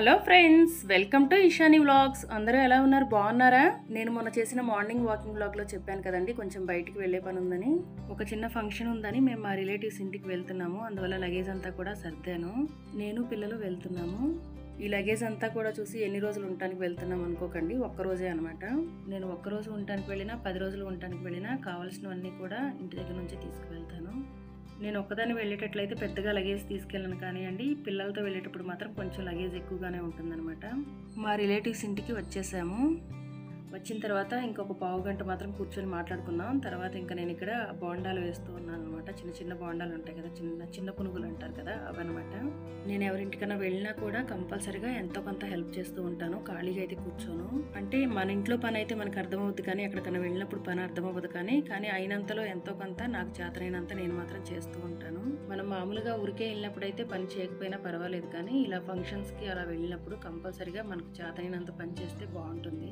hello friends welcome to Ishani vlogs అందరూ ఎలా ఉన్నారు బాగున్నారా నేను మొన్న చేసిన మార్నింగ్ వాకింగ్ వ్లాగ్లో చెప్పాను కదండి కొంచెం బయటికి వెళ్ళే పని ఉందని ఒక చిన్న ఫంక్షన్ ఉందని మేము మా రిలేటివ్స్ ఇంటికి వెళ్తున్నాము అందువల్ల లగేజ్ అంతా కూడా సర్దాను నేను పిల్లలు వెళ్తున్నాము ఈ లగేజ్ అంతా కూడా చూసి ఎన్ని రోజులు ఉండటానికి వెళ్తున్నాం అనుకోకండి ఒక్క రోజే అనమాట నేను ఒక్క రోజు ఉండటానికి వెళ్ళినా పది రోజులు ఉండటానికి వెళ్ళినా కావాల్సినవన్నీ కూడా ఇంటి దగ్గర నుంచి తీసుకువెళ్తాను నేను ఒక్కదాన్ని వెళ్ళేటట్లయితే పెద్దగా లగేజ్ తీసుకెళ్ళను కానివ్వండి పిల్లలతో వెళ్ళేటప్పుడు మాత్రం కొంచెం లగేజ్ ఎక్కువగానే ఉంటుందన్నమాట మా రిలేటివ్స్ ఇంటికి వచ్చేసాము వచ్చిన తర్వాత ఇంకొక పావు గంట మాత్రం కూర్చొని మాట్లాడుకున్నాం తర్వాత ఇంకా నేను ఇక్కడ బోండాలు వేస్తూ ఉన్నాను అనమాట చిన్న చిన్న బోండాలు ఉంటాయి కదా చిన్న చిన్న పునుగులు అంటారు కదా అవన్నమాట నేను ఎవరింటికైనా వెళ్ళినా కూడా కంపల్సరిగా ఎంతో కొంత హెల్ప్ చేస్తూ ఉంటాను ఖాళీగా అయితే కూర్చోను అంటే మన ఇంట్లో పని అయితే మనకు అర్థమవుద్ది కానీ ఎక్కడికైనా వెళ్ళినప్పుడు పని అర్థమవ్వదు కానీ కానీ అయినంతలో ఎంతో కొంత నాకు చేతనైనంత నేను మాత్రం చేస్తూ ఉంటాను మనం మామూలుగా ఊరికే వెళ్ళినప్పుడు అయితే పని చేయకపోయినా పర్వాలేదు కానీ ఇలా ఫంక్షన్స్కి అలా వెళ్ళినప్పుడు కంపల్సరిగా మనకు చేతనైనంత పని చేస్తే బాగుంటుంది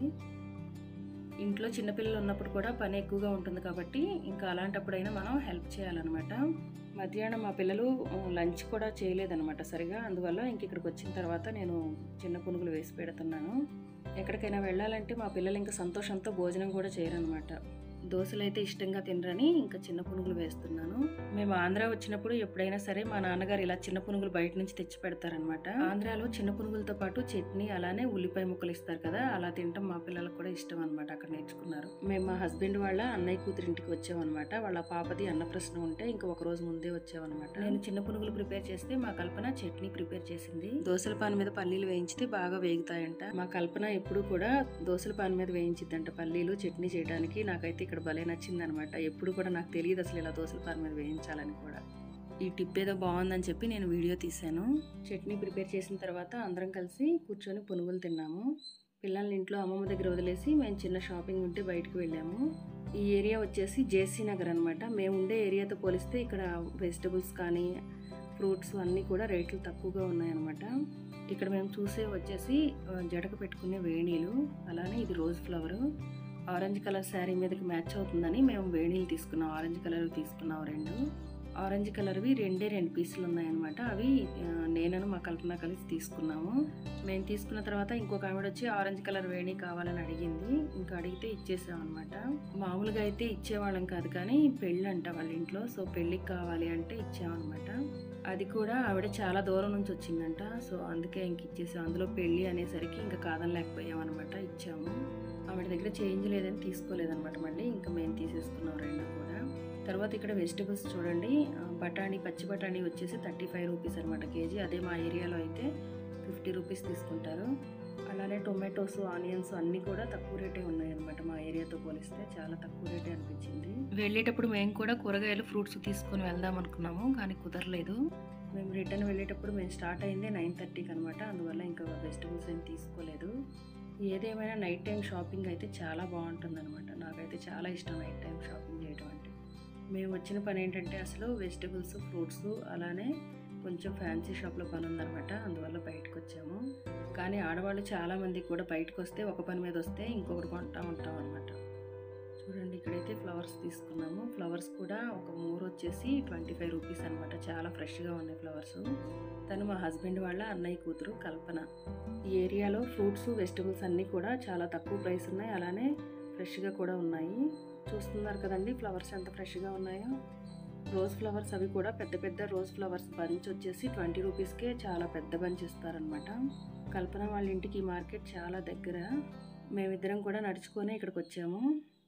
ఇంట్లో చిన్నపిల్లలు ఉన్నప్పుడు కూడా పని ఎక్కువగా ఉంటుంది కాబట్టి ఇంకా అలాంటప్పుడైనా మనం హెల్ప్ చేయాలన్నమాట మధ్యాహ్నం మా పిల్లలు లంచ్ కూడా చేయలేదన్నమాట సరిగా అందువల్ల ఇంక ఇక్కడికి వచ్చిన తర్వాత నేను చిన్న పునుగులు వేసి పెడుతున్నాను ఎక్కడికైనా వెళ్ళాలంటే మా పిల్లలు ఇంకా సంతోషంతో భోజనం కూడా చేయరనమాట దోశలు అయితే ఇష్టంగా తినరని ఇంకా చిన్న పునుగులు వేస్తున్నాను మేము ఆంధ్ర వచ్చినప్పుడు ఎప్పుడైనా సరే మా నాన్నగారు ఇలా చిన్న పునుగులు బయట నుంచి తెచ్చి పెడతారనమాట ఆంధ్రాలో చిన్న పునుగులతో పాటు చట్నీ అలానే ఉల్లిపాయ ముక్కలు ఇస్తారు కదా అలా తినటం మా పిల్లలకు కూడా ఇష్టం అనమాట అక్కడ నేర్చుకున్నారు మేము మా హస్బెండ్ వాళ్ళ అన్నయ్య కూతురింటికి వచ్చామన్నమాట వాళ్ళ పాపది అన్నప్రశ్న ఉంటే ఇంకా ఒక రోజు ముందే వచ్చామన్నమాట నేను చిన్న పునుగులు ప్రిపేర్ చేస్తే మా కల్పన చట్నీ ప్రిపేర్ చేసింది దోశల పాన్ మీద పల్లీలు వేయించితే బాగా వేగుతాయంట మా కల్పన ఎప్పుడు కూడా దోశల పాన్ మీద వేయించిద్దంట పల్లీలు చట్నీ చేయడానికి నాకైతే ఇక్కడ భలే నచ్చింది అనమాట ఎప్పుడు కూడా నాకు తెలియదు అసలు ఇలా దోశల పాన్ మీద వేయించాలని కూడా ఈ టిప్ ఏదో బాగుందని చెప్పి నేను వీడియో తీశాను చట్నీ ప్రిపేర్ చేసిన తర్వాత అందరం కలిసి కూర్చొని పునుగులు తిన్నాము పిల్లల్ని ఇంట్లో అమ్మమ్మ దగ్గర వదిలేసి మేము చిన్న షాపింగ్ ఉంటే బయటకు వెళ్ళాము ఈ ఏరియా వచ్చేసి జేసీ నగర్ అనమాట మేము ఉండే ఏరియాతో పోలిస్తే ఇక్కడ వెజిటబుల్స్ కానీ ఫ్రూట్స్ అన్నీ కూడా రేట్లు తక్కువగా ఉన్నాయన్నమాట ఇక్కడ మేము చూసే వచ్చేసి ఆ, జడకు పెట్టుకునే వేణీలు అలానే ఇది rose flower orange colour sari మీదకి మ్యాచ్ అవుతుందని మేము వేణీలు తీసుకున్నాం ఆరెంజ్ కలర్ తీసుకున్నాం రెండు ఆరెంజ్ కలర్వి రెండే రెండు పీసులు ఉన్నాయన్నమాట అవి ఆ, నేనను మా కల్పన కలిసి తీసుకున్నాము మేము తీసుకున్న తర్వాత ఇంకొక ఆవిడ వచ్చి ఆరెంజ్ కలర్ వేణి కావాలని అడిగింది ఇంకా అడిగితే ఇచ్చేసాం అనమాట మామూలుగా అయితే ఇచ్చేవాళ్ళం కాదు కానీ పెళ్ళి అంట వాళ్ళ ఇంట్లో సో పెళ్ళికి కావాలి అంటే ఇచ్చామన్నమాట అది కూడా ఆవిడ చాలా దూరం నుంచి వచ్చిందంట సో అందుకే ఇంక ఇచ్చేసాం అందులో పెళ్ళి అనేసరికి ఇంకా కాదనలేకపోయాం అనమాట ఇచ్చాము ఆవిడ దగ్గర చేంజ్ లేదని తీసుకోలేదన్నమాట మళ్ళీ ఇంకా మేము తీసేసుకున్నాం రెండు కూడా తర్వాత ఇక్కడ వెజిటబుల్స్ చూడండి ఆ, బఠానీ పచ్చి బఠానీ వచ్చేసి థర్టీ ఫైవ్ రూపీస్ అనమాట కేజీ అదే మా ఏరియాలో అయితే ఫిఫ్టీ రూపీస్ తీసుకుంటారు అలానే టొమాటోస్ ఆనియన్స్ అన్నీ కూడా తక్కువ రేటే ఉన్నాయన్నమాట మా ఏరియాతో పోలిస్తే చాలా తక్కువ రేటే అనిపించింది వెళ్ళేటప్పుడు మేము కూడా కూరగాయలు ఫ్రూట్స్ తీసుకొని వెళ్దాం అనుకున్నాము కానీ కుదరలేదు మేము రిటర్న్ వెళ్ళేటప్పుడు మేము స్టార్ట్ అయింది నైన్ థర్టీకి అనమాట అందువల్ల ఇంకా వెజిటబుల్స్ ఏం తీసుకోలేదు ఏదేమైనా నైట్ టైం షాపింగ్ అయితే చాలా బాగుంటుంది అనమాట నాకైతే చాలా ఇష్టం నైట్ టైం షాపింగ్ చేయడం అంటే మేము వచ్చిన పని ఏంటంటే అసలు వెజిటబుల్స్ ఫ్రూట్స్ అలానే కొంచెం ఫ్యాన్సీ షాప్లో పని ఉందన్నమాట అందువల్ల బయటకు వచ్చాము కానీ ఆడవాళ్ళు చాలామంది కూడా బయటకు వస్తే ఒక పని మీద వస్తే ఇంకొకటి కొంటా ఉంటాం అనమాట చూడండి ఇక్కడైతే ఫ్లవర్స్ తీసుకున్నాము ఫ్లవర్స్ కూడా ఒక మూడు వచ్చేసి ట్వంటీ ఫైవ్ రూపీస్ అనమాట చాలా ఫ్రెష్గా ఉన్నాయి ఫ్లవర్స్ తను మా హస్బెండ్ వాళ్ళ అన్నయ్య కూతురు కల్పన ఈ ఏరియాలో ఫ్రూట్స్ వెజిటబుల్స్ అన్నీ కూడా చాలా తక్కువ ప్రైస్ ఉన్నాయి అలానే ఫ్రెష్గా కూడా ఉన్నాయి చూస్తున్నారు కదండి ఫ్లవర్స్ ఎంత ఫ్రెష్గా ఉన్నాయో రోజ్ ఫ్లవర్స్ అవి కూడా పెద్ద పెద్ద రోజ్ ఫ్లవర్స్ బంచ్ వచ్చేసి ట్వంటీ రూపీస్కే చాలా పెద్ద బంచ్ ఇస్తారనమాట కల్పన వాళ్ళ ఇంటికి ఈ మార్కెట్ చాలా దగ్గర మేమిద్దరం కూడా నడుచుకొని ఇక్కడికి వచ్చాము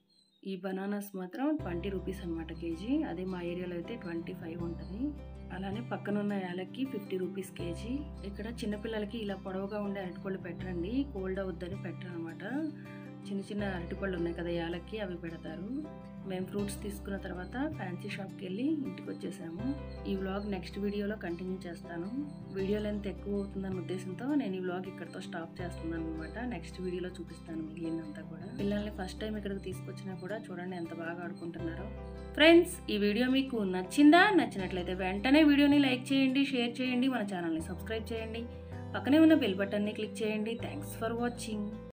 ఈ బనానాస్ మాత్రం ట్వంటీ రూపీస్ అనమాట కేజీ అదే మా ఏరియాలో అయితే ట్వంటీ ఫైవ్ ఉంటుంది అలానే పక్కన ఉన్న యాలక్కి ఫిఫ్టీ రూపీస్ కేజీ ఇక్కడ చిన్నపిల్లలకి ఇలా పొడవుగా ఉండే అరటిపళ్ళు పెట్టరండి కోల్డ్ అవుద్దని పెట్టరు అనమాట చిన్న చిన్న అరటిపళ్ళు ఉన్నాయి కదా యాలక్కి అవి పెడతారు మేము ఫ్రూట్స్ తీసుకున్న తర్వాత ఫ్యాన్సీ షాప్కి వెళ్ళి ఇంటికి వచ్చేసాము ఈ వ్లాగ్ నెక్స్ట్ వీడియోలో కంటిన్యూ చేస్తాను వీడియో లెంత్ ఎక్కువ అవుతుందన్న ఉద్దేశంతో నేను ఈ వ్లాగ్ ఇక్కడతో స్టాప్ చేస్తున్నాను అనమాట నెక్స్ట్ వీడియోలో చూపిస్తాను మిగిలినంతా కూడా పిల్లల్ని ఫస్ట్ టైం ఇక్కడికి తీసుకొచ్చినా కూడా చూడండి ఎంత బాగా ఆడుకుంటున్నారో ఫ్రెండ్స్ ఈ వీడియో మీకు నచ్చిందా నచ్చినట్లయితే వెంటనే వీడియోని లైక్ చేయండి షేర్ చేయండి మన ఛానల్ని సబ్స్క్రైబ్ చేయండి పక్కనే ఉన్న బెల్ బటన్ని క్లిక్ చేయండి థ్యాంక్స్ ఫర్ వాచింగ్